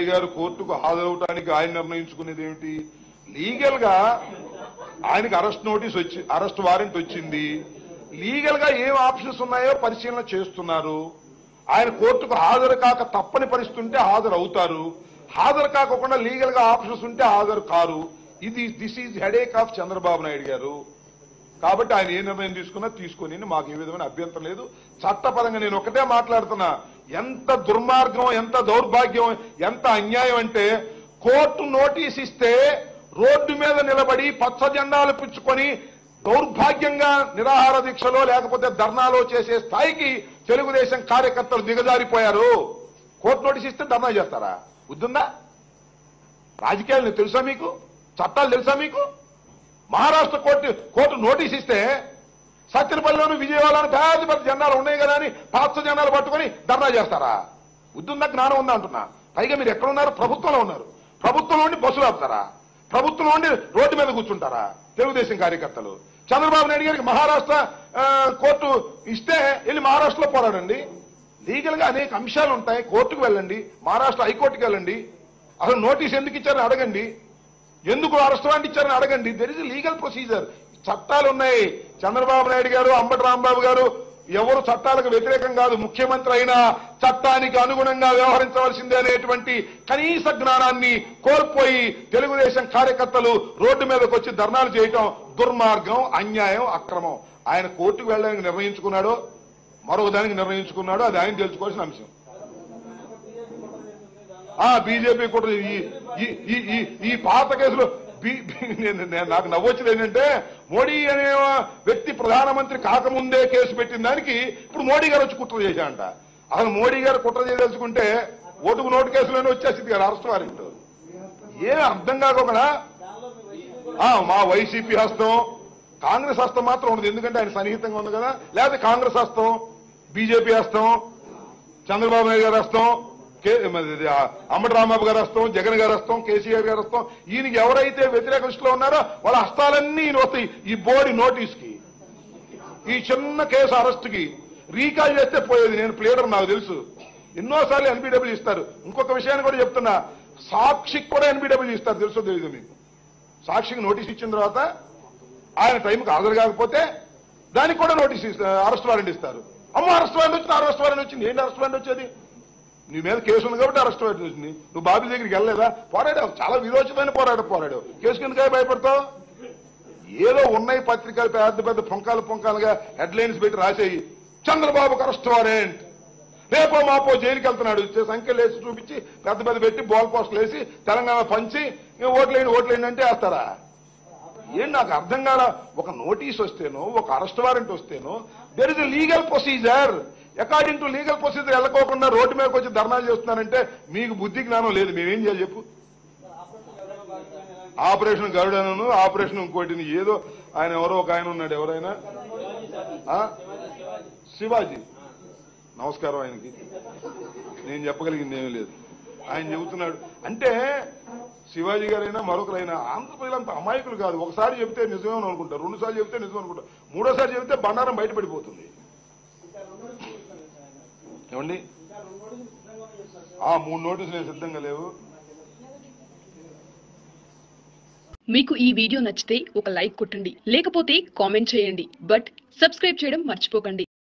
నాయుడు గారు కోర్టుకు హాజరవటానికి ఆయన నిర్ణయించుకునేది ఏమిటి లీగల్ గా ఆయనకి అరెస్ట్ నోటీస్ వచ్చి అరెస్ట్ వారెంట్ వచ్చింది లీగల్ గా ఏం ఆప్షన్స్ ఉన్నాయో పరిశీలన చేస్తున్నారు ఆయన కోర్టుకు హాజరు కాక తప్పని పరిస్థితి ఉంటే హాజరు అవుతారు హాజరు కాకుండా లీగల్ గా ఆప్షన్స్ ఉంటే హాజరు కారు ఇది this is headache of Chandrababu Naidu గారు కాబట్టి ఆయన ఏ నిర్ణయం తీసుకున్నా తీసుకొని మాకు ఏ విధమైన అభ్యంతరం లేదు చట్టపరంగా నేను ఒకటే మాట్లాడుతున్నా ఎంత దుర్మార్గం ఎంత దౌర్భాగ్యం ఎంత అన్యాయం అంటే కోర్టు నోటీస్ ఇస్తే రోడ్డు మీద నిలబడి పచ్చ జెండాలు పుచ్చుకొని దౌర్భాగ్యంగా నిరాహార దీక్షలో లేకపోతే ధర్నాలో చేసే స్థాయికి తెలుగుదేశం కార్యకర్తలు దిగజారిపోయారు కోర్టు నోటీస్ ఇస్తే ధర్నా చేస్తారా బుద్ధుందా రాజకీయాలు నీకు తెలుసా మీకు చట్టాలు తెలుసా మీకు మహారాష్ట్ర కోర్టు కోర్టు నోటీస్ ఇస్తే సత్యనపల్లిలోను విజయవాడలోను పెద్ద పెద్ద జెండాలు ఉన్నాయి కదా అని పాత జెండాలు పట్టుకొని ధర్నా చేస్తారా బుద్ధుందా జ్ఞానం ఉందా అంటున్నా పైగా మీరు ఎక్కడ ఉన్నారు ప్రభుత్వంలో ఉన్నారు ప్రభుత్వంలో ఉండి బస్సులు ఆపుతారా ప్రభుత్వంలో ఉండి రోడ్డు మీద కూర్చుంటారా తెలుగుదేశం కార్యకర్తలు చంద్రబాబు నాయుడు గారికి మహారాష్ట్ర ఆ, కోర్టు ఇస్తే వెళ్ళి మహారాష్ట్రలో పోరాడండి లీగల్ గా అనేక అంశాలు ఉంటాయి కోర్టుకు వెళ్ళండి మహారాష్ట్ర హైకోర్టుకు వెళ్ళండి అసలు నోటీస్ ఎందుకు ఇచ్చారని అడగండి ఎందుకు అరెస్ట్ వారెంట్ ఇచ్చారని అడగండి దెర్ ఇస్ లీగల్ ప్రొసీజర్ చట్టాలు ఉన్నాయి చంద్రబాబు నాయుడు గారు అంబటి రాంబాబు గారు ఎవరు చట్టాలకు వ్యతిరేకం కాదు ముఖ్యమంత్రి అయినా చట్టానికి అనుగుణంగా వ్యవహరించవలసిందే అనేటువంటి కనీస జ్ఞానాన్ని కోల్పోయి తెలుగుదేశం కార్యకర్తలు రోడ్డు మీదకి వచ్చి ధర్నాలు చేయటం దుర్మార్గం అన్యాయం అక్రమం ఆయన కోర్టుకు వెళ్ళడానికి నిర్ణయించుకున్నాడో మరొక దానికి నిర్ణయించుకున్నాడో అది ఆయన తెలుసుకోవాల్సిన అంశం ఆ బీజేపీ కూడా ఈ ఈ- ఈ- ఈ- ఈ పాత కేసులో బీ- బీ- నేను- నేను- నాకు నవ్వొచ్చింది ఏంటంటే మోడీ అనే వ్యక్తి ప్రధానమంత్రి కాకముందే కేసు పెట్టిన దానికి ఇప్పుడు మోడీ గారు వచ్చి కుట్ర చేశాడంట అసలు మోడీ గారు కుట్ర చేయదలుచుకుంటే ఓటుకు నోటు కేసులోనే వచ్చేసింది కదా అరెస్ట్ వారెంట్ ఏం అర్థం కాకుండా ఆ, మా వైసీపీ హస్తం కాంగ్రెస్ హస్తం మాత్రం ఉండదు ఎందుకంటే ఆయన సన్నిహితంగా ఉంది కదా లేకపోతే కాంగ్రెస్ హస్తం బీజేపీ హస్తం చంద్రబాబు నాయుడు గారు హస్తం కే మరి ఇది, ఆ, అంబటి రాంబాబు గారు హస్తం జగన్ గారు హస్తం కేసీఆర్ గారు హస్తం ఈయనకి ఎవరైతే వ్యతిరేక దృష్టిలో ఉన్నారో వాళ్ళ హస్తాలన్నీ ఈయన వస్తాయి ఈ బోర్డు నోటీస్ కి ఈ చిన్న కేసు అరెస్ట్ కి రీకాల్ చేస్తే పోయేది నేను ప్లేడర్ నాకు తెలుసు ఎన్నోసార్లు ఎన్బిడబ్ల్యూ ఇస్తారు ఇంకొక విషయాన్ని కూడా చెప్తున్నా సాక్షికి కూడా ఎన్బిడబ్ల్యూ ఇస్తారు తెలుసో తెలియదు మీకు సాక్షికి నోటీస్ ఇచ్చిన తర్వాత ఆయన టైంకి హాజరు కాకపోతే దానికి కూడా నోటీస్ ఇస్తారు అరెస్ట్ వారెంట్ ఇస్తారు అమ్మ అరెస్ట్ వారెంట్ వచ్చింది అరెస్ట్ వారెంట్ వచ్చింది ఏంటి అరెస్ట్ వారెంట్ వచ్చేది నీ మీద కేసు ఉంది కాబట్టి అరెస్ట్ వారెంట్ వచ్చింది నువ్వు బాబీ దగ్గరికి వెళ్ళలేదా పోరాడావు చాలా విరోచితమైన పోరాడు పోరాడావు కేసు కిందకే భయపడతావు ఏదో ఉన్నాయి పత్రికలు పెద్ద పెద్ద పొంకాలు పొంకాలుగా హెడ్లైన్స్ పెట్టి రాసేయి చంద్రబాబుకు అరెస్ట్ వారెంట్ రేపో మాపో జైలుకి వెళ్తున్నాడు ఇచ్చే సంఖ్యలు వేసి చూపించి పెద్ద పెద్ద పెట్టి బాల్ పోస్టులు వేసి తెలంగాణ పంచి "ఇక ఓట్లేండి ఓట్లేండి అంటే వేస్తారా ఏం నాకు అర్థం కాల ఒక నోటీస్ వస్తేనో ఒక అరెస్ట్ వారెంట్ వస్తేనో there is legal procedure according to legal procedure వెళ్ళకోకుండా రోడ్డు మీదకి వచ్చి ధర్నాలు చేస్తున్నారంటే మీకు బుద్ధి జ్ఞానం లేదు మేమేం చేయాలి చెప్పు ఆపరేషన్ గరుడను ఆపరేషన్ ఇంకోటిని ఏదో ఆయన ఎవరో ఒక ఆయన ఉన్నాడు ఎవరైనా ఆ? శివాజీ నమస్కారం ఆయనకి నేను చెప్పగలిగింది ఏమీ లేదు ఆయన చెబుతున్నాడు అంటే శివాజీ గారైనా మరొకరైనా ఆంధ్రప్రదేశ్ అంత అమాయకులు కాదు ఒకసారి చెబితే నిజమేమని అనుకుంటారు రెండు సార్లు చెబితే నిజం అనుకుంటారు మూడోసారి చెబితే బండారం బయటపడిపోతుంది ఏమండి ఆ మూడు నోటీసులు ఏం సిద్ధంగా లేవు మీకు ఈ వీడియో నచ్చితే ఒక లైక్ కొట్టండి లేకపోతే కామెంట్ చేయండి బట్ సబ్స్క్రైబ్ చేయడం మర్చిపోకండి